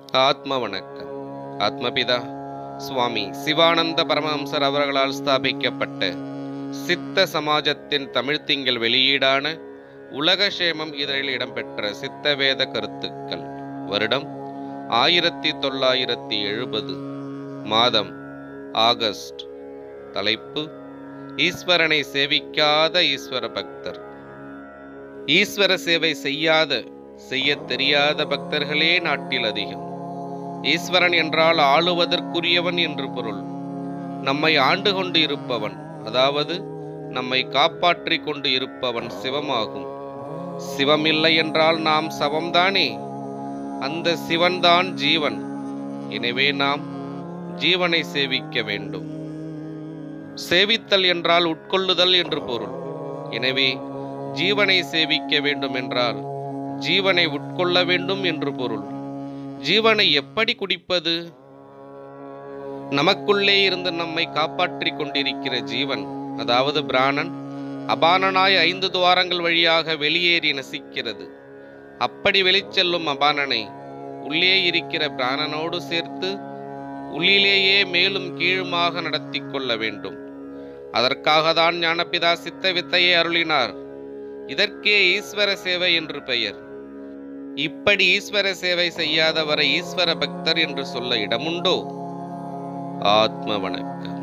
ஆத்ம வணக்கம் ஆத்மபிதா சுவாமி சிவானந்த பரமஹம்சர் அவர்களால் ஸ்தாபிக்கப்பட்ட சித்த சமாஜத்தின் தமிழ்த்திங்கள் வெளியீடான உலகக்ஷேமம் இதழில் இடம்பெற்ற சித்தவேத கருத்துக்கள் வருடம் ஆயிரத்தி தொள்ளாயிரத்தி எழுபது மாதம் ஆகஸ்ட் தலைப்பு ஈஸ்வரனை சேவிக்காத ஈஸ்வர பக்தர் ஈஸ்வர சேவை செய்யாத செய்யத் தெரியாத பக்தர்களே நாட்டில் அதிகம் ஈஸ்வரன் என்றால் ஆளுவதற்குரியவன் என்று பொருள் நம்மை ஆண்டு கொண்டு இருப்பவன் அதாவது நம்மை காப்பாற்றிக் கொண்டு இருப்பவன் சிவமாகும் சிவமில்லை என்றால் நாம் சவம்தானே அந்த சிவன்தான் ஜீவன் எனவே நாம் ஜீவனை சேவிக்க வேண்டும் சேவித்தல் என்றால் உட்கொள்ளுதல் என்று பொருள் எனவே ஜீவனை சேவிக்க வேண்டும் என்றால் ஜீவனை உட்கொள்ள வேண்டும் என்று பொருள் ஜீவனை எப்படி குடிப்பது நமக்குள்ளே இருந்து நம்மை காப்பாற்றிக் கொண்டிருக்கிற ஜீவன் அதாவது பிராணன் அபானனாய் ஐந்து துவாரங்கள் வழியாக வெளியேறி நசிக்கிறது அப்படி வெளிச்செல்லும் அபானனை உள்ளே இருக்கிற பிராணனோடு சேர்த்து உள்ளிலேயே மேலும் கீழுமாக நடத்தி கொள்ள வேண்டும் அதற்காக தான் ஞானபிதா சித்த வித்தையை அருளினார் இதற்கே ஈஸ்வர சேவை என்று பெயர் இப்படி ஈஸ்வர சேவை செய்யாதவரை ஈஸ்வர பக்தர் என்று சொல்ல இடமுண்டோ ஆத்ம வணக்கம்